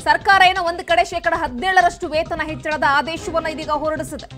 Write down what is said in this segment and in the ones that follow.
ಸರ್ಕಾರ ಏನೋ ಒಂದು ಕಡೆ ಶೇಕಡ ಹದಿನೇಳರಷ್ಟು ವೇತನ ಹೆಚ್ಚಳದ ಆದೇಶವನ್ನು ಇದೀಗ ಹೊರಡಿಸಿದೆ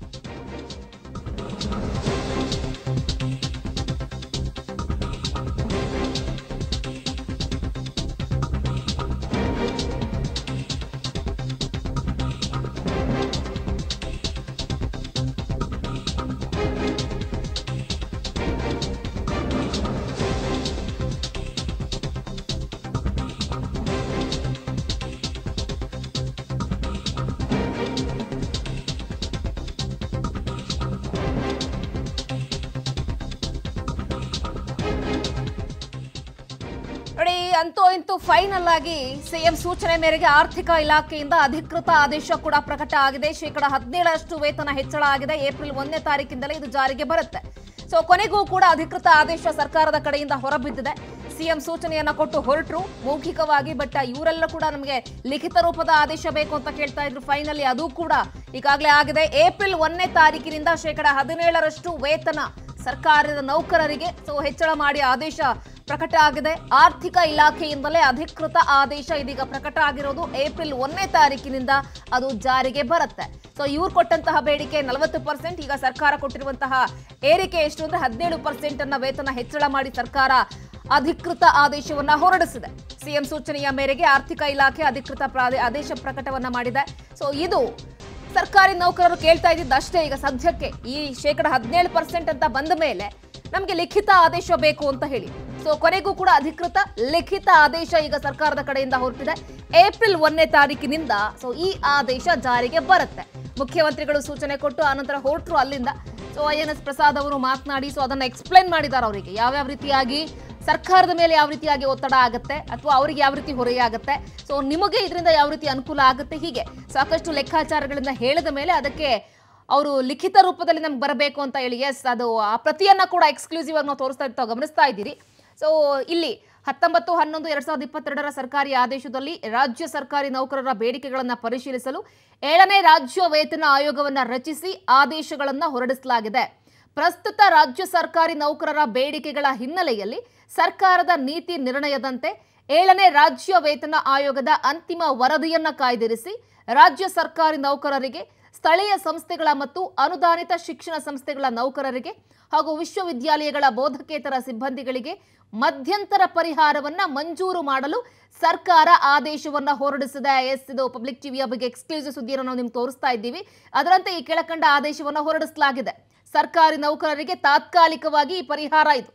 ನೋಡಿ ಅಂತೂ ಇಂತೂ ಫೈನಲ್ ಆಗಿ ಸಿಎಂ ಸೂಚನೆ ಮೇರೆಗೆ ಆರ್ಥಿಕ ಇಲಾಖೆಯಿಂದ ಅಧಿಕೃತ ಆದೇಶ ಕೂಡ ಪ್ರಕಟ ಆಗಿದೆ ಶೇಕಡ ಹದಿನೇಳರಷ್ಟು ವೇತನ ಹೆಚ್ಚಳ ಆಗಿದೆ ಏಪ್ರಿಲ್ ಒಂದನೇ ತಾರೀಕಿಂದಲೇ ಇದು ಜಾರಿಗೆ ಬರುತ್ತೆ ಸೊ ಕೊನೆಗೂ ಕೂಡ ಅಧಿಕೃತ ಆದೇಶ ಸರ್ಕಾರದ ಕಡೆಯಿಂದ ಹೊರಬಿದ್ದಿದೆ ಸಿಎಂ ಸೂಚನೆಯನ್ನ ಕೊಟ್ಟು ಹೊರಟರು ಮೌಖಿಕವಾಗಿ ಬಟ್ ಇವರೆಲ್ಲ ಕೂಡ ನಮಗೆ ಲಿಖಿತ ರೂಪದ ಆದೇಶ ಬೇಕು ಅಂತ ಕೇಳ್ತಾ ಇದ್ರು ಫೈನಲಿ ಅದು ಕೂಡ ಈಗಾಗಲೇ ಆಗಿದೆ ಏಪ್ರಿಲ್ ಒಂದನೇ ತಾರೀಕಿನಿಂದ ಶೇಕಡ ಹದಿನೇಳರಷ್ಟು ವೇತನ ಸರ್ಕಾರದ ನೌಕರರಿಗೆ ಸೊ ಹೆಚ್ಚಳ ಮಾಡಿ ಆದೇಶ ಪ್ರಕಟ ಆಗಿದೆ ಆರ್ಥಿಕ ಇಲಾಖೆಯಿಂದಲೇ ಅಧಿಕೃತ ಆದೇಶ ಇದೀಗ ಪ್ರಕಟ ಆಗಿರೋದು ಏಪ್ರಿಲ್ ಒಂದನೇ ತಾರೀಕಿನಿಂದ ಅದು ಜಾರಿಗೆ ಬರುತ್ತೆ ಸೊ ಇವ್ರು ಕೊಟ್ಟಂತಹ ಬೇಡಿಕೆ ನಲವತ್ತು ಪರ್ಸೆಂಟ್ ಈಗ ಸರ್ಕಾರ ಕೊಟ್ಟಿರುವಂತಹ ಏರಿಕೆ ಎಷ್ಟು ಅಂದ್ರೆ ಹದಿನೇಳು ಪರ್ಸೆಂಟ್ ಅನ್ನ ವೇತನ ಹೆಚ್ಚಳ ಮಾಡಿ ಸರ್ಕಾರ ಅಧಿಕೃತ ಆದೇಶವನ್ನ ಹೊರಡಿಸಿದೆ ಸಿಎಂ ಸೂಚನೆಯ ಮೇರೆಗೆ ಆರ್ಥಿಕ ಇಲಾಖೆ ಅಧಿಕೃತ ಪ್ರಾದೆ- ಆದೇಶ ಪ್ರಕಟವನ್ನ ಮಾಡಿದೆ ಸೊ ಇದು ಸರ್ಕಾರಿ ನೌಕರರು ಕೇಳ್ತಾ ಇದ್ದಿದ್ದು ಅಷ್ಟೇ ಈಗ ಸದ್ಯಕ್ಕೆ ಈ ಶೇಕಡ ಹದಿನೇಳು ಪರ್ಸೆಂಟ್ ಅಂತ ಬಂದ ಮೇಲೆ ನಮಗೆ ಲಿಖಿತ ಆದೇಶ ಬೇಕು ಅಂತ ಹೇಳಿ ಸೊ ಕೊನೆಗೂ ಕೂಡ ಅಧಿಕೃತ ಲಿಖಿತ ಆದೇಶ ಈಗ ಸರ್ಕಾರದ ಕಡೆಯಿಂದ ಹೊರಟಿದೆ ಏಪ್ರಿಲ್ ಒಂದನೇ ತಾರೀಕಿನಿಂದ ಸೊ ಈ ಆದೇಶ ಜಾರಿಗೆ ಬರುತ್ತೆ ಮುಖ್ಯಮಂತ್ರಿಗಳು ಸೂಚನೆ ಕೊಟ್ಟು ಆನಂತರ ಹೊರಟರು ಅಲ್ಲಿಂದ so I N S Prasad ಅವರು ಮಾತನಾಡಿ ಸೊ ಅದನ್ನ ಎಕ್ಸ್ಪ್ಲೈನ್ ಮಾಡಿದ್ದಾರೆ ಅವರಿಗೆ ಯಾವ್ಯಾವ ರೀತಿಯಾಗಿ ಸರ್ಕಾರದ ಮೇಲೆ ಯಾವ ರೀತಿಯಾಗಿ ಒತ್ತಡ ಆಗುತ್ತೆ ಅಥವಾ ಅವರಿಗೆ ಯಾವ ರೀತಿ ಹೊರೆಯಾಗುತ್ತೆ ಸೊ ನಿಮಗೆ ಇದರಿಂದ ಯಾವ ರೀತಿ ಅನುಕೂಲ ಆಗುತ್ತೆ ಹೀಗೆ ಸಾಕಷ್ಟು ಲೆಕ್ಕಾಚಾರಗಳಿಂದ ಹೇಳಿದ ಮೇಲೆ ಅದಕ್ಕೆ ಅವರು ಲಿಖಿತ ರೂಪದಲ್ಲಿ ನಮ್ಗೆ ಬರಬೇಕು ಅಂತ ಹೇಳಿ ಎಸ್ ಅದು ಆ ಪ್ರತಿಯನ್ನ ಕೂಡ ಎಕ್ಸ್ಕ್ಲೂಸಿವ್ ಆಗಿ ನಾವು ತೋರಿಸ್ತಾ ಇರ್ತಾವೆ ಗಮನಿಸ್ತಾ ಇದ್ದೀರಿ ಸೊ ಇಲ್ಲಿ ಹತ್ತೊಂಬತ್ತು ಹನ್ನೊಂದು ಎರಡ್ ಸಾವಿರದ ಇಪ್ಪತ್ತೆರಡರ ಸರ್ಕಾರಿ ಆದೇಶದಲ್ಲಿ ರಾಜ್ಯ ಸರ್ಕಾರಿ ನೌಕರರ ಬೇಡಿಕೆಗಳನ್ನು ಪರಿಶೀಲಿಸಲು ಏಳನೇ ರಾಜ್ಯ ವೇತನ ಆಯೋಗವನ್ನ ರಚಿಸಿ ಆದೇಶಗಳನ್ನು ಹೊರಡಿಸಲಾಗಿದೆ ಪ್ರಸ್ತುತ ರಾಜ್ಯ ಸರ್ಕಾರಿ ನೌಕರರ ಬೇಡಿಕೆಗಳ ಹಿನ್ನೆಲೆಯಲ್ಲಿ ಸರ್ಕಾರದ ನೀತಿ ನಿರ್ಣಯದಂತೆ ಏಳನೇ ರಾಜ್ಯ ವೇತನ ಆಯೋಗದ ಅಂತಿಮ ವರದಿಯನ್ನ ಕಾಯ್ದಿರಿಸಿ ರಾಜ್ಯ ಸರ್ಕಾರಿ ನೌಕರರಿಗೆ ಸ್ಥಳೀಯ ಸಂಸ್ಥೆಗಳ ಮತ್ತು ಅನುದಾನಿತ ಶಿಕ್ಷಣ ಸಂಸ್ಥೆಗಳ ನೌಕರರಿಗೆ ಹಾಗೂ ವಿಶ್ವವಿದ್ಯಾಲಯಗಳ ಬೋಧಕೇತರ ಸಿಬ್ಬಂದಿಗಳಿಗೆ ಮಧ್ಯಂತರ ಪರಿಹಾರವನ್ನ ಮಂಜೂರು ಮಾಡಲು ಸರ್ಕಾರ ಆದೇಶವನ್ನ ಹೊರಡಿಸಿದೆ ಎಸ್ ಇದು ಪಬ್ಲಿಕ್ ಟಿವಿಯ ಬಗ್ಗೆ ಎಕ್ಸ್ಕ್ಲೂಸಿವ್ ಸುದ್ದಿಯನ್ನು ನಾವು ನಿಮ್ಗೆ ತೋರಿಸ್ತಾ ಇದ್ದೀವಿ ಅದರಂತೆ ಈ ಕೆಳಕಂಡ ಆದೇಶವನ್ನ ಹೊರಡಿಸಲಾಗಿದೆ ಸರ್ಕಾರಿ ನೌಕರರಿಗೆ ತಾತ್ಕಾಲಿಕವಾಗಿ ಈ ಪರಿಹಾರ ಇದು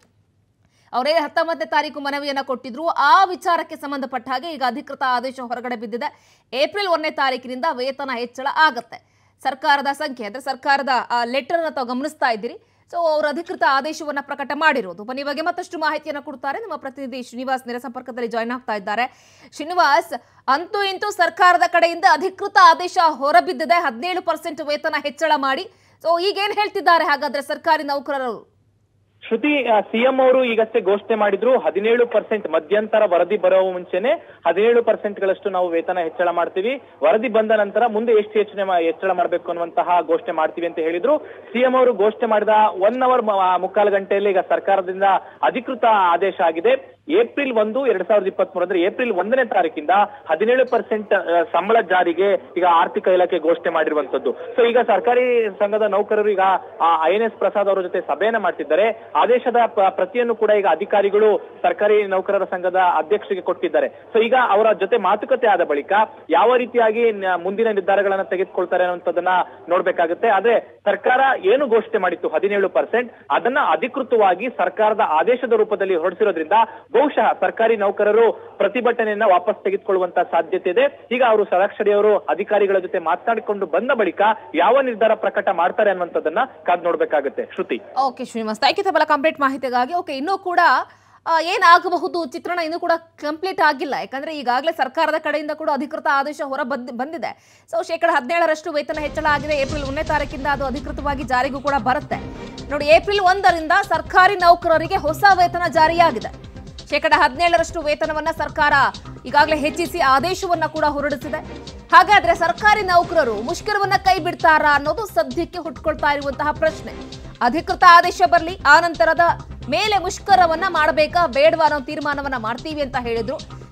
ಅವರೇ ಹತ್ತೊಂಬತ್ತನೇ ತಾರೀಕು ಮನವಿಯನ್ನ ಕೊಟ್ಟಿದ್ರು ಆ ವಿಚಾರಕ್ಕೆ ಸಂಬಂಧಪಟ್ಟ ಹಾಗೆ ಈಗ ಅಧಿಕೃತ ಆದೇಶ ಹೊರಗಡೆ ಬಿದ್ದಿದೆ ಏಪ್ರಿಲ್ ಒಂದನೇ ತಾರೀಕಿನಿಂದ ವೇತನ ಹೆಚ್ಚಳ ಆಗತ್ತೆ ಸರ್ಕಾರದ ಸಂಖ್ಯೆ ಅಂದ್ರೆ ಸರ್ಕಾರದ ಲೆಟರ್ ಅನ್ನ ತಾವು ಗಮನಿಸ್ತಾ ಇದ್ದೀರಿ ಸೊ ಅವರು ಅಧಿಕೃತ ಆದೇಶವನ್ನ ಪ್ರಕಟ ಮಾಡಿರೋದು ಬನ್ನಿ ಬಗ್ಗೆ ಮತ್ತಷ್ಟು ಮಾಹಿತಿಯನ್ನು ಕೊಡ್ತಾರೆ ನಮ್ಮ ಪ್ರತಿನಿಧಿ ಶ್ರೀನಿವಾಸ್ ನೇರ ಸಂಪರ್ಕದಲ್ಲಿ ಜಾಯ್ನ್ ಆಗ್ತಾ ಇದ್ದಾರೆ ಶ್ರೀನಿವಾಸ್ ಅಂತೂ ಇಂತೂ ಸರ್ಕಾರದ ಕಡೆಯಿಂದ ಅಧಿಕೃತ ಆದೇಶ ಹೊರಬಿದ್ದಿದೆ ಹದಿನೇಳು ಪರ್ಸೆಂಟ್ ವೇತನ ಹೆಚ್ಚಳ ಮಾಡಿ ಸೊ ಈಗೇನ್ ಹೇಳ್ತಿದ್ದಾರೆ ಹಾಗಾದ್ರೆ ಸರ್ಕಾರಿ ನೌಕರರು ಶ್ರುತಿ ಸಿಎಂ ಅವರು ಈಗಷ್ಟೇ ಘೋಷಣೆ ಮಾಡಿದ್ರು ಹದಿನೇಳು ಪರ್ಸೆಂಟ್ ಮಧ್ಯಂತರ ವರದಿ ಬರೋ ಮುಂಚೆನೆ ಹದಿನೇಳು ಪರ್ಸೆಂಟ್ ಗಳಷ್ಟು ನಾವು ವೇತನ ಹೆಚ್ಚಳ ಮಾಡ್ತೀವಿ ವರದಿ ಬಂದ ನಂತರ ಮುಂದೆ ಎಷ್ಟು ಹೆಚ್ಚಳ ಮಾ- ಹೆಚ್ಚಳ ಮಾಡಬೇಕು ಅನ್ನುವಂತಹ ಘೋಷಣೆ ಮಾಡ್ತೀವಿ ಅಂತ ಹೇಳಿದ್ರು ಸಿಎಂ ಅವರು ಘೋಷಣೆ ಮಾಡಿದ ಒನ್ ಅವರ್ ಮುಕ್ಕಾಲು ಗಂಟೆಯಲ್ಲಿ ಈಗ ಸರ್ಕಾರದಿಂದ ಅಧಿಕೃತ ಆದೇಶ ಆಗಿದೆ ಏಪ್ರಿಲ್ ಒಂದು ಎರಡ್ ಸಾವಿರದ ಇಪ್ಪತ್ತ್ ಮೂರು ಅಂದ್ರೆ ಏಪ್ರಿಲ್ ಒಂದನೇ ತಾರೀಕಿಂದ ಹದಿನೇಳು ಪರ್ಸೆಂಟ್ ಸಂಬಳ ಜಾರಿಗೆ ಈಗ ಆರ್ಥಿಕ ಇಲಾಖೆ ಘೋಷಣೆ ಮಾಡಿರುವಂತದ್ದು ಸೊ ಈಗ ಸರ್ಕಾರಿ ಸಂಘದ ನೌಕರರು ಈಗ ಐ ಎನ್ ಎಸ್ ಪ್ರಸಾದ್ ಅವರ ಜೊತೆ ಸಭೆಯನ್ನ ಮಾಡ್ತಿದ್ದಾರೆ ಆದೇಶದ ಪ- ಪ್ರತಿಯನ್ನು ಕೂಡ ಈಗ ಅಧಿಕಾರಿಗಳು ಸರ್ಕಾರಿ ನೌಕರರ ಸಂಘದ ಅಧ್ಯಕ್ಷರಿಗೆ ಕೊಟ್ಟಿದ್ದಾರೆ ಸೊ ಈಗ ಅವರ ಜೊತೆ ಮಾತುಕತೆ ಆದ ಬಳಿಕ ಯಾವ ರೀತಿಯಾಗಿ ನ- ಮುಂದಿನ ನಿರ್ಧಾರಗಳನ್ನ ತೆಗೆದುಕೊಳ್ತಾರೆ ಅನ್ನುವಂಥದ್ದನ್ನ ನೋಡ್ಬೇಕಾಗುತ್ತೆ ಆದ್ರೆ ಸರ್ಕಾರ ಏನು ಘೋಷಣೆ ಮಾಡಿತ್ತು ಹದಿನೇಳು ಪರ್ಸೆಂಟ್ ಅದನ್ನ ಅಧಿಕೃತವಾಗಿ ಸರ್ಕಾರದ ಆದೇಶದ ರೂಪದಲ್ಲಿ ಹೊರಡಿಸಿರೋದ್ರಿಂದ ಬಹುಶಃ ಸರ್ಕಾರಿ ನೌಕರರು ಪ್ರತಿಭಟನೆಯನ್ನ ವಾಪಸ್ ತೆಗೆದುಕೊಳ್ಳುವಂತ ಸಾಧ್ಯತೆ ಇದೆ ಈಗ ಅವರು ಸರಾಕ್ಷಡಿ ಅವರು ಅಧಿಕಾರಿಗಳ ಜೊತೆ ಮಾತನಾಡಿಕೊಂಡು ಬಂದ ಬಳಿಕ ಯಾವ ನಿರ್ಧಾರ ಪ್ರಕಟ ಮಾಡ್ತಾರೆ ಅನ್ನುವಂಥದ್ದನ್ನ ಕಾದ್ ನೋಡ್ಬೇಕಾಗುತ್ತೆ Shruti okay Srinivas thank you tabla complete ಮಾಹಿತಿಗಾಗಿ ಓಕೆ ಇನ್ನೂ ಕೂಡ ಆ, ಏನಾಗಬಹುದು ಚಿತ್ರಣ ಇನ್ನೂ ಕೂಡ ಕಂಪ್ಲೀಟ್ ಆಗಿಲ್ಲ ಯಾಕಂದ್ರೆ ಈಗಾಗಲೇ ಸರ್ಕಾರದ ಕಡೆಯಿಂದ ಕೂಡ ಅಧಿಕೃತ ಆದೇಶ ಹೊರ ಬಂದ್ ಬಂದಿದೆ ಸೊ ಶೇಕಡ ಹದಿನೇಳರಷ್ಟು ವೇತನ ಹೆಚ್ಚಳ ಆಗಿದೆ ಏಪ್ರಿಲ್ ಒಂದನೇ ತಾರೀಕಿಂದ ಅದು ಅಧಿಕೃತವಾಗಿ ಜಾರಿಗೂ ಕೂಡ ಬರುತ್ತೆ ನೋಡಿ ಏಪ್ರಿಲ್ ಒಂದರಿಂದ ಸರ್ಕಾರಿ ನೌಕರರಿಗೆ ಹೊಸ ವೇತನ ಜಾರಿಯಾಗಿದೆ ಶೇಕಡ ಹದಿನೇಳರಷ್ಟು ವೇತನವನ್ನ ಸರ್ಕಾರ ಈಗಾಗಲೇ ಹೆಚ್ಚಿಸಿ ಆದೇಶವನ್ನ ಕೂಡ ಹೊರಡಿಸಿದೆ ಹಾಗಾದ್ರೆ ಸರ್ಕಾರಿ ನೌಕರರು ಮುಷ್ಕರವನ್ನ ಕೈ ಬಿಡ್ತಾರಾ ಅನ್ನೋದು ಸದ್ಯಕ್ಕೆ ಹುಟ್ಕೊಳ್ತಾ ಇರುವಂತಹ ಪ್ರಶ್ನೆ ಅಧಿಕೃತ ಆದೇಶ ಬರಲಿ ಆ ನಂತರದ ಮೇಲೆ ಮುಷ್ಕರವನ್ನ ಮಾಡಬೇಕಾ ಬೇಡವಾ ಅನ್ನೋ ತೀರ್ಮಾನವನ್ನ ಮಾಡ್ತೀವಿ ಅಂತ ಹೇಳಿದ್ರು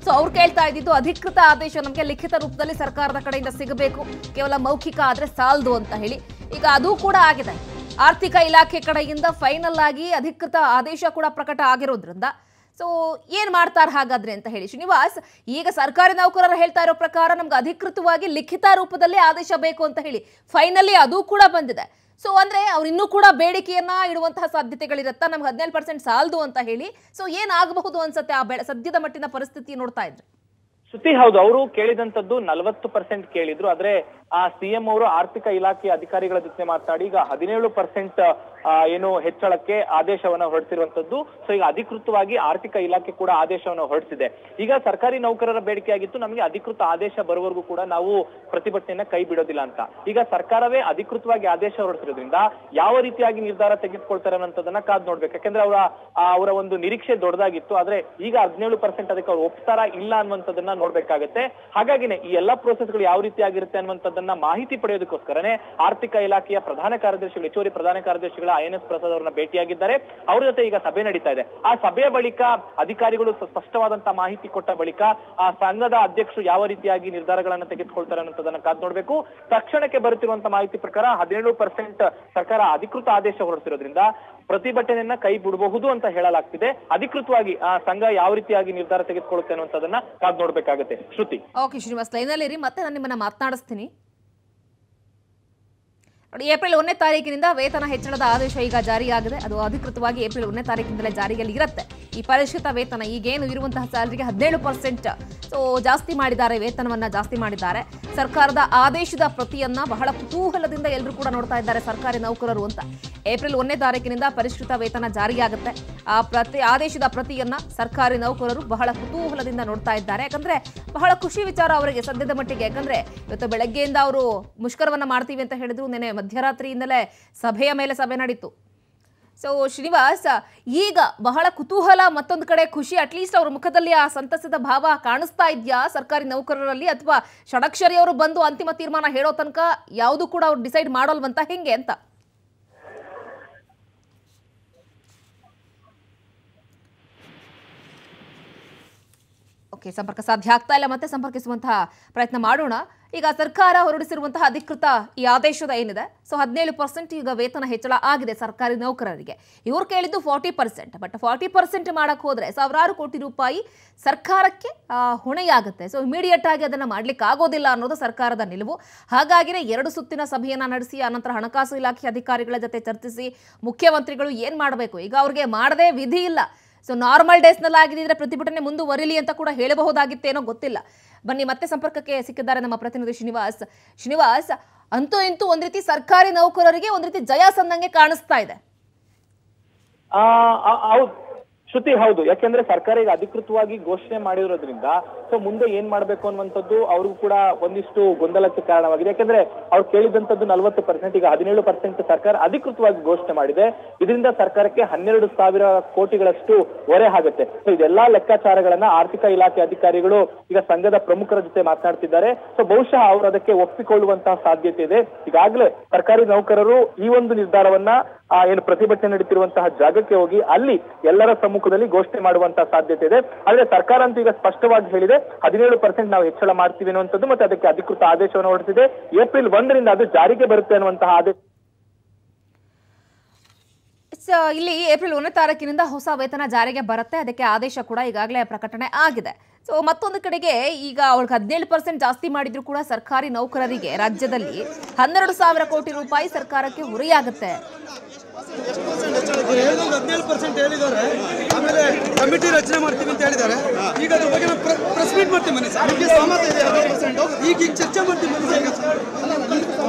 ಸೊ ಅವ್ರು ಕೇಳ್ತಾ ಇದ್ದಿದ್ದು ಅಧಿಕೃತ ಆದೇಶ ನಮಗೆ ಲಿಖಿತ ರೂಪದಲ್ಲಿ ಸರ್ಕಾರದ ಕಡೆಯಿಂದ ಸಿಗಬೇಕು ಕೇವಲ ಮೌಖಿಕ ಆದ್ರೆ ಸಾಲದು ಅಂತ ಹೇಳಿ ಈಗ ಅದು ಕೂಡ ಆಗಿದೆ ಆರ್ಥಿಕ ಇಲಾಖೆ ಕಡೆಯಿಂದ ಫೈನಲ್ ಆಗಿ ಅಧಿಕೃತ ಆದೇಶ ಕೂಡ ಪ್ರಕಟ ಆಗಿರೋದ್ರಿಂದ ಸೊ ಏನ್ ಮಾಡ್ತಾರೆ ಹಾಗಾದ್ರೆ ಅಂತ ಹೇಳಿ ಶ್ರೀನಿವಾಸ್ ಈಗ ಸರ್ಕಾರಿ ನೌಕರರು ಹೇಳ್ತಾ ಇರೋ ಪ್ರಕಾರ ನಮ್ಗೆ ಅಧಿಕೃತವಾಗಿ ಲಿಖಿತ ರೂಪದಲ್ಲಿ ಆದೇಶ ಬೇಕು ಅಂತ ಹೇಳಿ ಫೈನಲಿ ಅದು ಕೂಡ ಬಂದಿದೆ ಸೊ ಅಂದ್ರೆ ಅವ್ರು ಇನ್ನೂ ಕೂಡ ಬೇಡಿಕೆಯನ್ನ ಇಡುವಂತಹ ಸಾಧ್ಯತೆಗಳಿರುತ್ತಾ ನಮ್ಗೆ ಹದಿನೇಳು ಪರ್ಸೆಂಟ್ ಸಾಲದು ಅಂತ ಹೇಳಿ ಸೊ ಏನಾಗಬಹುದು ಅನ್ಸುತ್ತೆ ಆ ಬೆಳೆ ಸದ್ಯದ ಮಟ್ಟಿನ ಪರಿಸ್ಥಿತಿ ನೋಡ್ತಾ ಇದ್ರೆ ಶ್ರುತಿ ಹೌದು ಅವರು ಕೇಳಿದಂತದ್ದು ನಲವತ್ತು ಪರ್ಸೆಂಟ್ ಕೇಳಿದ್ರು ಆದ್ರೆ ಆ ಸಿಎಂ ಅವರು ಆರ್ಥಿಕ ಇಲಾಖೆ ಅಧಿಕಾರಿಗಳ ಜೊತೆ ಮಾತಾಡಿ ಈಗ ಹದಿನೇಳು ಪರ್ಸೆಂಟ್ ಏನು ಹೆಚ್ಚಳಕ್ಕೆ ಆದೇಶವನ್ನ ಹೊರಡಿಸಿರುವಂತದ್ದು ಸೊ ಈಗ ಅಧಿಕೃತವಾಗಿ ಆರ್ಥಿಕ ಇಲಾಖೆ ಕೂಡ ಆದೇಶವನ್ನು ಹೊರಡಿಸಿದೆ ಈಗ ಸರ್ಕಾರಿ ನೌಕರರ ಬೇಡಿಕೆ ಆಗಿತ್ತು ನಮಗೆ ಅಧಿಕೃತ ಆದೇಶ ಬರುವವರೆಗೂ ಕೂಡ ನಾವು ಪ್ರತಿಭಟನೆಯನ್ನ ಕೈ ಬಿಡೋದಿಲ್ಲ ಅಂತ ಈಗ ಸರ್ಕಾರವೇ ಅಧಿಕೃತವಾಗಿ ಆದೇಶ ಹೊರಡಿಸಿರೋದ್ರಿಂದ ಯಾವ ರೀತಿಯಾಗಿ ನಿರ್ಧಾರ ತೆಗೆದುಕೊಳ್ತಾರೆ ಅನ್ನೋದನ್ನ ಕಾದ್ ನೋಡ್ಬೇಕು ಯಾಕಂದ್ರೆ ಅವರ ಅವರ ಒಂದು ನಿರೀಕ್ಷೆ ದೊಡ್ಡದಾಗಿತ್ತು ಆದ್ರೆ ಈಗ ಹದಿನೇಳು ಪರ್ಸೆಂಟ್ ಅದಕ್ಕೆ ಅವ್ರು ಒಪ್ತಾರ ಇಲ್ಲ ಅನ್ನುವಂಥದ್ದನ್ನ ನೋಡ್ಬೇಕಾಗತ್ತೆ ಹಾಗಾಗಿನೇ ಈ ಎಲ್ಲಾ ಪ್ರೋಸೆಸ್ಗಳು ಯಾವ ರೀತಿಯಾಗಿರುತ್ತೆ ಅನ್ನುವಂಥದ್ದನ್ನ ಮಾಹಿತಿ ಪಡೆಯೋದಕ್ಕೋಸ್ಕರನೇ ಆರ್ಥಿಕ ಇಲಾಖೆಯ ಪ್ರಧಾನ ಕಾರ್ಯದರ್ಶಿಗಳು ಹೆಚ್ಚುವರಿ ಪ್ರಧಾನ ಕಾರ್ಯದರ್ಶಿಗಳ ಐ ಎನ್ ಎಸ್ ಪ್ರಸಾದ್ ಅವರನ್ನ ಭೇಟಿಯಾಗಿದ್ದಾರೆ ಅವ್ರ ಜೊತೆ ಈಗ ಸಭೆ ನಡೀತಾ ಇದೆ ಆ ಸಭೆಯ ಬಳಿಕ ಅಧಿಕಾರಿಗಳು ಸ- ಸ್ಪಷ್ಟವಾದಂತಹ ಮಾಹಿತಿ ಕೊಟ್ಟ ಬಳಿಕ ಆ ಸಂಘದ ಅಧ್ಯಕ್ಷರು ಯಾವ ರೀತಿಯಾಗಿ ನಿರ್ಧಾರಗಳನ್ನ ತೆಗೆದುಕೊಳ್ತಾರೆ ಅನ್ನೋದನ್ನ ಕಾದ್ ನೋಡ್ಬೇಕು ತಕ್ಷಣಕ್ಕೆ ಬರುತ್ತಿರುವಂತಹ ಮಾಹಿತಿ ಪ್ರಕಾರ ಹದಿನೇಳು ಪರ್ಸೆಂಟ್ ಸರ್ಕಾರ ಅಧಿಕೃತ ಆದೇಶ ಹೊರಡಿಸಿರೋದ್ರಿಂದ ಪ್ರತಿಭಟನೆಯನ್ನ ಕೈ ಬಿಡಬಹುದು ಅಂತ ಹೇಳಲಾಗ್ತಿದೆ ಅಧಿಕೃತವಾಗಿ ಆ ಸಂಘ ಯಾವ ರೀತಿಯಾಗಿ ನಿರ್ಧಾರ ತೆಗೆದುಕೊಳ್ಳುತ್ತೆ ಅನ್ನುವಂಥದ್ದನ್ನ ಕಾದ್ ನೋಡ್ಬೇಕಾಗತ್ತೆ ಶ್ರುತಿ ಓಕೆ ಶ್ರೀನಿವಾಸ್ ಲೈನಲ್ಲಿ ಇರಿ ಮತ್ತೆ ನಾನು ನಿಮ್ಮನ್ನ ಮಾತನಾಡಿಸ್ತೀನಿ ನೋಡಿ ಏಪ್ರಿಲ್ ಒಂದನೇ ತಾರೀಕಿನಿಂದ ವೇತನ ಹೆಚ್ಚಳದ ಆದೇಶ ಈಗ ಜಾರಿಯಾಗಿದೆ ಅದು ಅಧಿಕೃತವಾಗಿ ಏಪ್ರಿಲ್ ಒಂದನೇ ತಾರೀಕಿನಿಂದಲೇ ಜಾರಿಯಲ್ಲಿ ಇರುತ್ತೆ ಈ ಪರಿಷ್ಕೃತ ವೇತನ ಈಗೇನು ಇರುವಂತಹ ಸ್ಯಾಲರಿಗೆ ಹದಿನೇಳು ಪರ್ಸೆಂಟ್ ಸೊ ಜಾಸ್ತಿ ಮಾಡಿದ್ದಾರೆ ವೇತನವನ್ನ ಜಾಸ್ತಿ ಮಾಡಿದ್ದಾರೆ ಸರ್ಕಾರದ ಆದೇಶದ ಪ್ರತಿಯನ್ನ ಬಹಳ ಕುತೂಹಲದಿಂದ ಎಲ್ಲರೂ ಕೂಡ ನೋಡ್ತಾ ಇದ್ದಾರೆ ಸರ್ಕಾರಿ ನೌಕರರು ಅಂತ ಏಪ್ರಿಲ್ ಒಂದನೇ ತಾರೀಕಿನಿಂದ ಪರಿಷ್ಕೃತ ವೇತನ ಜಾರಿಯಾಗುತ್ತೆ ಆ ಪ್ರತಿ ಆದೇಶದ ಪ್ರತಿಯನ್ನ ಸರ್ಕಾರಿ ನೌಕರರು ಬಹಳ ಕುತೂಹಲದಿಂದ ನೋಡ್ತಾ ಇದ್ದಾರೆ ಯಾಕಂದ್ರೆ ಬಹಳ ಖುಷಿ ವಿಚಾರ ಅವರಿಗೆ ಸದ್ಯದ ಮಟ್ಟಿಗೆ ಯಾಕಂದ್ರೆ ಇವತ್ತು ಬೆಳಗ್ಗೆಯಿಂದ ಅವರು ಮುಷ್ಕರವನ್ನ ಮಾಡ್ತೀವಿ ಅಂತ ಹೇಳಿದ್ರು ನೆನೆ ಮಧ್ಯರಾತ್ರಿಯಿಂದಲೇ ಸಭೆಯ ಮೇಲೆ ಸಭೆ ನಡೀತು ಸೊ ಶ್ರೀನಿವಾಸ್ ಈಗ ಬಹಳ ಕುತೂಹಲ ಮತ್ತೊಂದು ಕಡೆ ಖುಷಿ ಅಟ್ಲೀಸ್ಟ್ ಅವ್ರ ಮುಖದಲ್ಲಿ ಆ ಸಂತಸದ ಭಾವ ಕಾಣಿಸ್ತಾ ಇದೆಯಾ ಸರ್ಕಾರಿ ನೌಕರರಲ್ಲಿ ಅಥವಾ ಷಡಕ್ಷರಿ ಅವರು ಬಂದು ಅಂತಿಮ ತೀರ್ಮಾನ ಹೇಳೋ ತನಕ ಯಾವುದು ಕೂಡ ಅವ್ರು ಡಿಸೈಡ್ ಮಾಡೋಲ್ವಂತ ಹೆಂಗೆ ಅಂತ ಓಕೆ ಸಂಪರ್ಕ ಸಾಧ್ಯ ಆಗ್ತಾ ಇಲ್ಲ ಮತ್ತೆ ಸಂಪರ್ಕಿಸುವಂತಹ ಪ್ರಯತ್ನ ಮಾಡೋಣ ಈಗ ಸರ್ಕಾರ ಹೊರಡಿಸಿರುವಂತಹ ಅಧಿಕೃತ ಈ ಆದೇಶದ ಏನಿದೆ ಸೊ ಹದಿನೇಳು ಪರ್ಸೆಂಟ್ ಈಗ ವೇತನ ಹೆಚ್ಚಳ ಆಗಿದೆ ಸರ್ಕಾರಿ ನೌಕರರಿಗೆ ಇವ್ರು ಕೇಳಿದ್ದು forty percent but forty percent ಮಾಡಕ್ ಹೋದ್ರೆ ಸಾವಿರಾರು ಕೋಟಿ ರೂಪಾಯಿ ಸರ್ಕಾರಕ್ಕೆ ಆ, ಹೊಣೆಯಾಗುತ್ತೆ ಸೊ ಇಮಿಡಿಯೇಟ್ ಆಗಿ ಅದನ್ನ ಮಾಡ್ಲಿಕ್ಕೆ ಆಗೋದಿಲ್ಲ ಅನ್ನೋದು ಸರ್ಕಾರದ ನಿಲುವು ಹಾಗಾಗಿನೇ ಎರಡು ಸುತ್ತಿನ ಸಭೆಯನ್ನ ನಡೆಸಿ ಆನಂತರ ಹಣಕಾಸು ಇಲಾಖೆ ಅಧಿಕಾರಿಗಳ ಜೊತೆ ಚರ್ಚಿಸಿ ಮುಖ್ಯಮಂತ್ರಿಗಳು ಏನ್ ಮಾಡಬೇಕು ಈಗ ಅವ್ರಿಗೆ ಮಾಡದೇ ವಿಧಿ ಇಲ್ಲ ಸೊ ನಾರ್ಮಲ್ ಡೇಸ್ನಲ್ಲಿ ಆಗಿದ್ರೆ ಪ್ರತಿಭಟನೆ ಮುಂದುವರಿಲಿ ಅಂತ ಕೂಡ ಹೇಳಬಹುದಾಗಿತ್ತೇನೋ ಗೊತ್ತಿಲ್ಲ ಬನ್ನಿ ಮತ್ತೆ ಸಂಪರ್ಕಕ್ಕೆ ಸಿಕ್ಕಿದ್ದಾರೆ ನಮ್ಮ ಪ್ರತಿನಿಧಿ ಶ್ರೀನಿವಾಸ್ ಶ್ರೀನಿವಾಸ್ ಅಂತೂ ಇಂತೂ ಒಂದ್ ರೀತಿ ಸರ್ಕಾರಿ ನೌಕರರಿಗೆ ಒಂದ್ ರೀತಿ ಜಯ ಸಂದಂಗೆ ಕಾಣಿಸ್ತಾ ಇದೆ ಆ ಆ- ಹೌದು ಶ್ರುತಿ ಹೌದು ಯಾಕೆಂದ್ರೆ ಸರ್ಕಾರ ಈಗ ಅಧಿಕೃತವಾಗಿ ಘೋಷಣೆ ಮಾಡಿರೋದ್ರಿಂದ ಸೊ ಮುಂದೆ ಏನ್ ಮಾಡ್ಬೇಕು ಅನ್ನುವಂಥದ್ದು ಅವ್ರಿಗೂ ಕೂಡ ಒಂದಿಷ್ಟು ಗೊಂದಲಕ್ಕೆ ಕಾರಣವಾಗಿದೆ ಯಾಕೆಂದ್ರೆ ಅವ್ರು ಕೇಳಿದಂತದ್ದು ನಲವತ್ತು ಪರ್ಸೆಂಟ್ ಈಗ ಹದಿನೇಳು ಪರ್ಸೆಂಟ್ ಸರ್ಕಾರ ಅಧಿಕೃತವಾಗಿ ಘೋಷಣೆ ಮಾಡಿದೆ ಇದರಿಂದ ಸರ್ಕಾರಕ್ಕೆ ಹನ್ನೆರಡು ಸಾವಿರ ಕೋಟಿಗಳಷ್ಟು ಹೊರೆ ಆಗುತ್ತೆ ಸೊ ಇದೆಲ್ಲಾ ಲೆಕ್ಕಾಚಾರಗಳನ್ನ ಆರ್ಥಿಕ ಇಲಾಖೆ ಅಧಿಕಾರಿಗಳು ಈಗ ಸಂಘದ ಪ್ರಮುಖರ ಜೊತೆ ಮಾತನಾಡ್ತಿದ್ದಾರೆ ಸೊ ಬಹುಶಃ ಅವರು ಅದಕ್ಕೆ ಒಪ್ಪಿಕೊಳ್ಳುವಂತಹ ಸಾಧ್ಯತೆ ಇದೆ ಈಗಾಗಲೇ ಸರ್ಕಾರಿ ನೌಕರರು ಈ ಒಂದು ನಿರ್ಧಾರವನ್ನ ಆ, ಏನು ಪ್ರತಿಭಟನೆ ನಡೀತಿರುವಂತಹ ಜಾಗಕ್ಕೆ ಹೋಗಿ ಅಲ್ಲಿ ಎಲ್ಲರ ಸಮ್ಮುಖದಲ್ಲಿ ಘೋಷಣೆ ಮಾಡುವಂತಹ ಸಾಧ್ಯತೆ ಇದೆ ಆದ್ರೆ ಸರ್ಕಾರ ಅಂತೂ ಈಗ ಸ್ಪಷ್ಟವಾಗಿ ಹೇಳಿದೆ ಹದಿನೇಳು ಪರ್ಸೆಂಟ್ ನಾವು ಹೆಚ್ಚಳ ಮಾಡ್ತೀವಿ ಅನ್ನುವಂಥದ್ದು ಮತ್ತೆ ಅದಕ್ಕೆ ಅಧಿಕೃತ ಆದೇಶವನ್ನು ಹೊರಡಿಸಿದೆ ಏಪ್ರಿಲ್ ಒಂದರಿಂದ ಅದು ಜಾರಿಗೆ ಬರುತ್ತೆ ಅನ್ನುವಂತಹ ಆದೇಶ So, ಇಲ್ಲಿ ಏಪ್ರಿಲ್ ಒಂದನೇ ತಾರೀಕಿನಿಂದ ಹೊಸ ವೇತನ ಜಾರಿಗೆ ಬರುತ್ತೆ ಅದಕ್ಕೆ ಆದೇಶ ಕೂಡ ಈಗಾಗಲೇ ಪ್ರಕಟಣೆ ಆಗಿದೆ ಸೊ ಮತ್ತೊಂದು ಕಡೆಗೆ ಈಗ ಅವ್ರಿಗೆ ಹದಿನೇಳು ಪರ್ಸೆಂಟ್ ಜಾಸ್ತಿ ಮಾಡಿದ್ರು ಕೂಡ ಸರ್ಕಾರಿ ನೌಕರರಿಗೆ ರಾಜ್ಯದಲ್ಲಿ ಹನ್ನೆರಡು ಸಾವಿರ ಕೋಟಿ ರೂಪಾಯಿ ಸರ್ಕಾರಕ್ಕೆ ಹೊರೆಯಾಗುತ್ತೆ ಹೇಳಿದಂಗೆ ಹದಿನೇಳು ಪರ್ಸೆಂಟ್ ಹೇಳಿದ್ದಾರೆ ಆಮೇಲೆ ಕಮಿಟಿ ರಚನೆ ಮಾಡ್ತೀವಿ ಅಂತ ಹೇಳಿದ್ದಾರೆ ಈಗ ಅದ್ರ ಬಗ್ಗೆ ನಾವು ಪ್ರೆಸ್ ಮೀಟ್ ಮಾಡ್ತೀವಿ ಮನೆ ಸರ್ ನಿಮಗೆ ಸಹಮತ ಇದೆ ಹದಿನೇಳು ಪರ್ಸೆಂಟ್ ಈಗ ಈಗ ಚರ್ಚೆ ಮಾಡ್ತೀವಿ ಮನೆ ಸರ್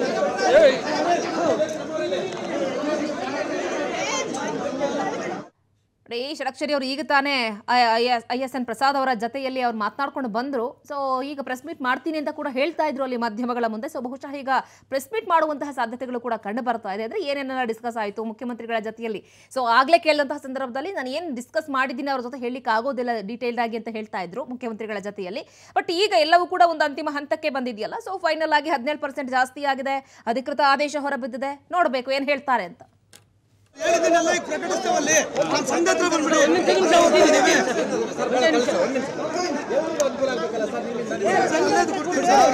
ನೋಡಿ, ಷಡಕ್ಷರಿ ಅವರು ಈಗ ತಾನೇ ಐ ಎಸ್ ಎನ್ ಪ್ರಸಾದ್ ಅವರ ಜೊತೆಯಲ್ಲಿ ಅವ್ರು ಮಾತನಾಡ್ಕೊಂಡು ಬಂದರು ಸೊ ಈಗ ಪ್ರೆಸ್ ಮೀಟ್ ಮಾಡ್ತೀನಿ ಅಂತ ಕೂಡ ಹೇಳ್ತಾ ಇದ್ರು ಅಲ್ಲಿ ಮಾಧ್ಯಮಗಳ ಮುಂದೆ ಸೊ ಬಹುಶಃ ಈಗ ಪ್ರೆಸ್ ಮೀಟ್ ಮಾಡುವಂತಹ ಸಾಧ್ಯತೆಗಳು ಕೂಡ ಕಂಡು ಬರ್ತಾ ಇದೆ ಅಂದರೆ ಏನೇನೆಲ್ಲ ಡಿಸ್ಕಸ್ ಆಯಿತು ಮುಖ್ಯಮಂತ್ರಿಗಳ ಜೊತೆಯಲ್ಲಿ ಸೊ ಆಗಲೇ ಕೇಳಿದಂತಹ ಸಂದರ್ಭದಲ್ಲಿ ನಾನು ಏನು ಡಿಸ್ಕಸ್ ಮಾಡಿದ್ದೀನಿ ಅವ್ರ ಜೊತೆ ಹೇಳಲಿಕ್ಕೆ ಆಗೋದಿಲ್ಲ ಡೀಟೇಲ್ಡ್ ಆಗಿ ಅಂತ ಹೇಳ್ತಾ ಇದ್ರು ಮುಖ್ಯಮಂತ್ರಿಗಳ ಜೊತೆಯಲ್ಲಿ ಬಟ್ ಈಗ ಎಲ್ಲವೂ ಕೂಡ ಒಂದು ಅಂತಿಮ ಹಂತಕ್ಕೆ ಬಂದಿದೆಯಲ್ಲ ಸೊ ಫೈನಲ್ ಆಗಿ ಹದಿನೇಳು ಪರ್ಸೆಂಟ್ ಜಾಸ್ತಿ ಆಗಿದೆ ಅಧಿಕೃತ ಆದೇಶ ಹೊರಬಿದ್ದಿದೆ ನೋಡಬೇಕು ಏನು ಹೇಳ್ತಾರೆ ಅಂತ ಹೇಳಿದ್ದನ್ನೆಲ್ಲ ಈಗ ಪ್ರಕಟಿಸ್ತೇವಲ್ಲಿ ನಮ್ಮ ಸಂಘ ಹತ್ರ ಬಂದ್ಬಿಡಿ ನಿಮಿಷ ಹೋಗಿದ್ದೀವಿ ಒಳ್ಳೇದು ಕೊಡ್ತೀವಿ ಸರ್.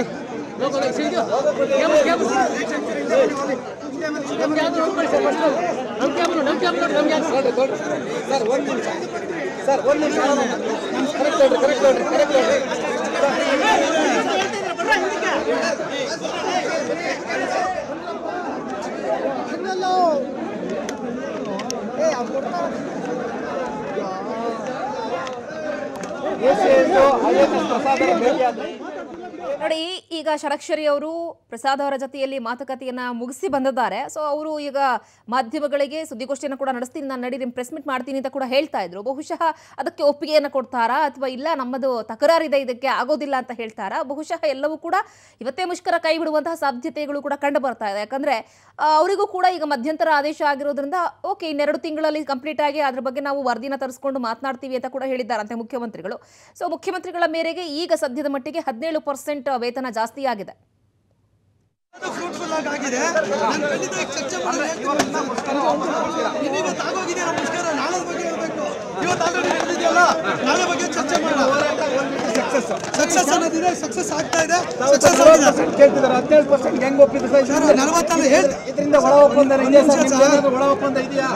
ನೋಡಿ ಈಗ ಷಡಕ್ಷರಿ ಅವರು ಪ್ರಸಾದ್ ಅವರ ಜೊತೆಯಲ್ಲಿ ಮಾತುಕತೆಯನ್ನ ಮುಗಿಸಿ ಬಂದಿದ್ದಾರೆ ಸೊ ಅವರು ಈಗ ಮಾಧ್ಯಮಗಳಿಗೆ ಸುದ್ದಿಗೋಷ್ಠಿಯನ್ನು ಕೂಡ ನಡೆಸ್ತೀನಿ ನಾನು ನಡಿ ನಿಮ್ಮ ಪ್ರೆಸ್ ಮೀಟ್ ಮಾಡ್ತೀನಿ ಅಂತ ಕೂಡ ಹೇಳ್ತಾ ಇದ್ರು ಬಹುಶಃ ಅದಕ್ಕೆ ಒಪ್ಪಿಗೆಯನ್ನು ಕೊಡ್ತಾರಾ ಅಥವಾ ಇಲ್ಲ ನಮ್ಮದು ತಕರಾರಿದೆ ಇದಕ್ಕೆ ಆಗೋದಿಲ್ಲ ಅಂತ ಹೇಳ್ತಾರಾ ಬಹುಶಃ ಎಲ್ಲವೂ ಕೂಡ ಇವತ್ತೇ ಮುಷ್ಕರ ಕೈ ಬಿಡುವಂತಹ ಸಾಧ್ಯತೆಗಳು ಕೂಡ ಕಂಡು ಬರ್ತಾ ಇದೆ ಯಾಕಂದ್ರೆ ಆ, ಅವರಿಗೂ ಕೂಡ ಈಗ ಮಧ್ಯಂತರ ಆದೇಶ ಆಗಿರೋದ್ರಿಂದ ಓಕೆ ಇನ್ನೆರಡು ತಿಂಗಳಲ್ಲಿ ಕಂಪ್ಲೀಟ್ ಆಗಿ ಅದ್ರ ಬಗ್ಗೆ ನಾವು ವರದಿನ ತರಿಸ್ಕೊಂಡು ಮಾತನಾಡ್ತೀವಿ ಅಂತ ಕೂಡ ಹೇಳಿದ್ದಾರಂತೆ ಮುಖ್ಯಮಂತ್ರಿಗಳು ಸೊ ಮುಖ್ಯಮಂತ್ರಿಗಳ ಮೇರೆಗೆ ಈಗ ಸದ್ಯದ ಮಟ್ಟಿಗೆ ಹದಿನೇಳು ಪರ್ಸೆಂಟ್ ವೇತನ ಜಾಸ್ತಿ ಆಗಿದೆ ಅದು ಫ್ರೂಟ್ಫುಲ್ ಆಗಿ ಆಗಿದೆ ನಾನು ಖಂಡಿತ ಈಗ ಚರ್ಚೆ ಮಾಡೋದು ಹೇಳ್ತೀನಿ. ಇನ್ನಿವತ್ತು ಆಗೋಗಿದೆ ನಮ್ಮ ಮುಷ್ಕರ ನಾಳೆ ಬಗ್ಗೆ ಹೇಳ್ಬೇಕು ಇವತ್ತು ಆಲ್ರೆಡಿ ನಡೆದಿದೆಯಲ್ಲ ನಾಳೆ ಬಗ್ಗೆ ಚರ್ಚೆ ಮಾಡೋಣ ಸಕ್ಸಸ್ ಅನ್ನೋದಿದೆ ಸಕ್ಸಸ್ ಆಗ್ತಾ ಇದೆ ಸಕ್ಸಸ್ ಆಗಿದೆ ಕೇಳ್ತಿದ್ದಾರೆ ಹದಿನೇಳು ಪರ್ಸೆಂಟ್ ಹೆಂಗ್ ಒಪ್ಪಿದ್ರು ಸರ್ ಸರ್ ನಲವತ್ತಲ್ಲ ಹೇಳ್ದೆ ಇದರಿಂದ ಒಳ ಒಪ್ಪಂದ ಇದೆಯಾ ಸರ್ ನಿಮ್ಗೆ ಏನಾದ್ರು ಒಳ ಒಪ್ಪಂದ ಇದೆಯಾ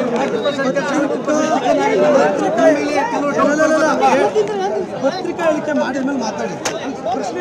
ಪತ್ರಿಕಾ ಹೇಳಿಕೆ ಮಾಡಿದ್ಮೇಲೆ ಮಾತಾಡಿ ಪ್ರಶ್ನೆ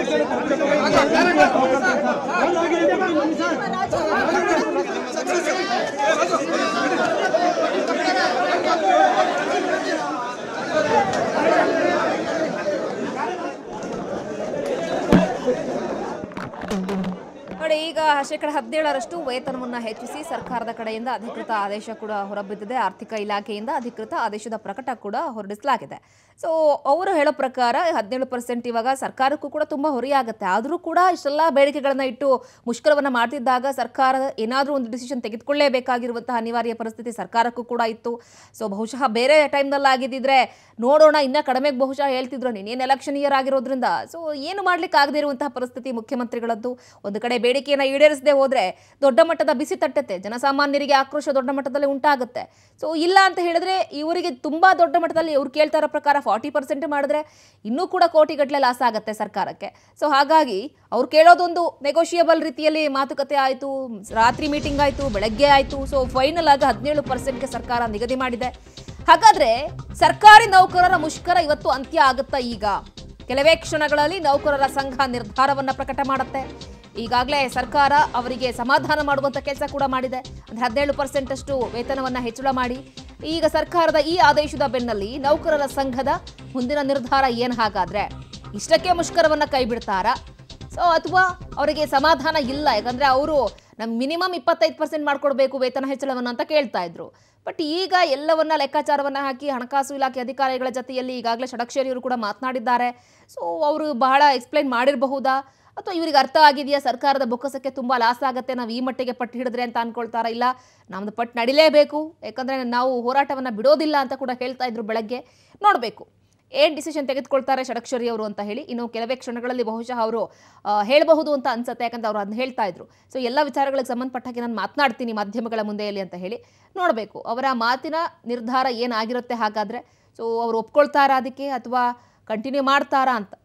ನೋಡಿ ಈಗ ಶೇಕಡ ಹದಿನೇಳರಷ್ಟು ವೇತನವನ್ನು ಹೆಚ್ಚಿಸಿ ಸರ್ಕಾರದ ಕಡೆಯಿಂದ ಅಧಿಕೃತ ಆದೇಶ ಕೂಡ ಹೊರಬಿದ್ದಿದೆ ಆರ್ಥಿಕ ಇಲಾಖೆಯಿಂದ ಅಧಿಕೃತ ಆದೇಶದ ಪ್ರಕಟ ಕೂಡ ಹೊರಡಿಸಲಾಗಿದೆ ಸೊ ಅವರು ಹೇಳೋ ಪ್ರಕಾರ ಹದಿನೇಳು ಪರ್ಸೆಂಟ್ ಇವಾಗ ಸರ್ಕಾರಕ್ಕೂ ಕೂಡ ತುಂಬ ಹೊರೆಯಾಗುತ್ತೆ ಆದರೂ ಕೂಡ ಇಷ್ಟೆಲ್ಲ ಬೇಡಿಕೆಗಳನ್ನ ಇಟ್ಟು ಮುಷ್ಕರವನ್ನು ಮಾಡ್ತಿದ್ದಾಗ ಸರ್ಕಾರ ಏನಾದರೂ ಒಂದು ಡಿಸಿಷನ್ ತೆಗೆದುಕೊಳ್ಳೇಬೇಕಾಗಿರುವಂತಹ ಅನಿವಾರ್ಯ ಪರಿಸ್ಥಿತಿ ಸರ್ಕಾರಕ್ಕೂ ಕೂಡ ಇತ್ತು ಸೊ ಬಹುಶಃ ಬೇರೆ ಟೈಮ್ನಲ್ಲಿ ಆಗಿದ್ದಿದ್ರೆ ನೋಡೋಣ ಇನ್ನೂ ಕಡಿಮೆಗೆ ಬಹುಶಃ ಹೇಳ್ತಿದ್ರು ನೀನೇನು ಎಲೆಕ್ಷನ್ ಇಯರ್ ಆಗಿರೋದ್ರಿಂದ ಸೊ ಏನು ಮಾಡ್ಲಿಕ್ಕೆ ಆಗದೇ ಇರುವಂತಹ ಪರಿಸ್ಥಿತಿ ಮುಖ್ಯಮಂತ್ರಿಗಳದ್ದು ಒಂದು ಕಡೆ ಬೇಡಿಕೆಯನ್ನು ಈಡೇರಿಸದೆ ಹೋದ್ರೆ ದೊಡ್ಡ ಮಟ್ಟದ ಬಿಸಿ ತಟ್ಟತ್ತೆ ಜನಸಾಮಾನ್ಯರಿಗೆ ಆಕ್ರೋಶ ದೊಡ್ಡ ಮಟ್ಟದಲ್ಲಿ ಉಂಟಾಗುತ್ತೆ ಸೊ ಇಲ್ಲ ಅಂತ ಹೇಳಿದ್ರೆ ಇವರಿಗೆ ತುಂಬಾ ದೊಡ್ಡ ಮಟ್ಟದಲ್ಲಿ ಇವ್ರು ಕೇಳ್ತಾ ಇರೋ ಪ್ರಕಾರ ಫಾರ್ಟಿ ಪರ್ಸೆಂಟ್ ಮಾಡಿದ್ರೆ ಇನ್ನೂ ಕೂಡ ಕೋಟಿಗಟ್ಟಲೆ ಲಾಸ್ ಆಗುತ್ತೆ ಸರ್ಕಾರಕ್ಕೆ ಸೊ ಹಾಗಾಗಿ ಅವ್ರು ಕೇಳೋದೊಂದು ನೆಗೋಷಿಯಬಲ್ ರೀತಿಯಲ್ಲಿ ಮಾತುಕತೆ ಆಯಿತು ರಾತ್ರಿ ಮೀಟಿಂಗ್ ಆಯಿತು ಬೆಳಗ್ಗೆ ಆಯಿತು ಸೊ ಫೈನಲ್ ಆಗಿ ಹದಿನೇಳು ಪರ್ಸೆಂಟ್ಗೆ ಸರ್ಕಾರ ನಿಗದಿ ಮಾಡಿದೆ ಹಾಗಾದ್ರೆ ಸರ್ಕಾರಿ ನೌಕರರ ಮುಷ್ಕರ ಇವತ್ತು ಅಂತ್ಯ ಆಗುತ್ತಾ ಈಗ ಕೆಲವೇ ಕ್ಷಣಗಳಲ್ಲಿ ನೌಕರರ ಸಂಘ ನಿರ್ಧಾರವನ್ನ ಪ್ರಕಟ ಮಾಡುತ್ತೆ ಈಗಾಗಲೇ ಸರ್ಕಾರ ಅವರಿಗೆ ಸಮಾಧಾನ ಮಾಡುವಂತ ಕೆಲಸ ಕೂಡ ಮಾಡಿದೆ ಅಂದ್ರೆ ಹದಿನೇಳು ಪರ್ಸೆಂಟ್ ಅಷ್ಟು ವೇತನವನ್ನ ಹೆಚ್ಚಳ ಮಾಡಿ ಈಗ ಸರ್ಕಾರದ ಈ ಆದೇಶದ ಬೆನ್ನಲ್ಲಿ ನೌಕರರ ಸಂಘದ ಮುಂದಿನ ನಿರ್ಧಾರ ಏನ್ ಹಾಗಾದ್ರೆ ಇಷ್ಟಕ್ಕೆ ಮುಷ್ಕರವನ್ನ ಕೈ ಬಿಡ್ತಾರಾ ಸೊ ಅಥವಾ ಅವರಿಗೆ ಸಮಾಧಾನ ಇಲ್ಲ ಯಾಕಂದ್ರೆ ಅವರು ನಮ್ ಮಿನಿಮಮ್ ಇಪ್ಪತ್ತೈದು ಪರ್ಸೆಂಟ್ ಮಾಡ್ಕೊಡ್ಬೇಕು ವೇತನ ಹೆಚ್ಚಳವನ್ನು ಅಂತ ಕೇಳ್ತಾ ಇದ್ರು ಬಟ್ ಈಗ ಎಲ್ಲವನ್ನ ಲೆಕ್ಕಾಚಾರವನ್ನ ಹಾಕಿ ಹಣಕಾಸು ಇಲಾಖೆ ಅಧಿಕಾರಿಗಳ ಜೊತೆಯಲ್ಲಿ ಈಗಾಗಲೇ ಷಡಕ್ಷರಿಯವರು ಕೂಡ ಮಾತನಾಡಿದ್ದಾರೆ ಸೊ ಅವರು ಬಹಳ ಎಕ್ಸ್ಪ್ಲೈನ್ ಮಾಡಿರಬಹುದಾ ಅಥವಾ ಇವರಿಗೆ ಅರ್ಥ ಆಗಿದೆಯಾ ಸರ್ಕಾರದ ಬೊಕ್ಕಸಕ್ಕೆ ತುಂಬಾ ಲಾಸ್ ಆಗುತ್ತೆ ನಾವು ಈ ಮಟ್ಟಿಗೆ ಪಟ್ಟು ಹಿಡಿದ್ರೆ ಅಂತ ಅನ್ಕೊಳ್ತಾರ ಇಲ್ಲ ನಮ್ದು ಪಟ್ಟು ನಡಿಲೇಬೇಕು ಯಾಕಂದ್ರೆ ನಾವು ಹೋರಾಟವನ್ನ ಬಿಡೋದಿಲ್ಲ ಅಂತ ಕೂಡ ಹೇಳ್ತಾ ಇದ್ರು ಬೆಳಗ್ಗೆ ನೋಡಬೇಕು ಏನ್ ಡಿಸಿಷನ್ ತೆಗೆದುಕೊಳ್ತಾರೆ ಷಡಕ್ಷರಿ ಅವರು ಅಂತ ಹೇಳಿ ಇನ್ನು ಕೆಲವೇ ಕ್ಷಣಗಳಲ್ಲಿ ಬಹುಶಃ ಅವರು ಆ, ಹೇಳಬಹುದು ಅಂತ ಅನ್ಸುತ್ತೆ ಯಾಕಂದ್ರೆ ಅವ್ರು ಅದನ್ನ ಹೇಳ್ತಾ ಇದ್ರು ಸೊ ಎಲ್ಲ ವಿಚಾರಗಳಿಗೆ ಸಂಬಂಧಪಟ್ಟ ಹಾಗೆ ನಾನು ಮಾತನಾಡ್ತೀನಿ ಮಾಧ್ಯಮಗಳ ಮುಂದೆಯಲ್ಲಿ ಅಂತ ಹೇಳಿ ನೋಡಬೇಕು ಅವರ ಮಾತಿನ ನಿರ್ಧಾರ ಏನಾಗಿರುತ್ತೆ ಹಾಗಾದ್ರೆ ಸೊ ಅವ್ರು ಒಪ್ಕೊಳ್ತಾರಾ ಅದಕ್ಕೆ ಅಥವಾ ಕಂಟಿನ್ಯೂ ಮಾಡ್ತಾರಾ ಅಂತ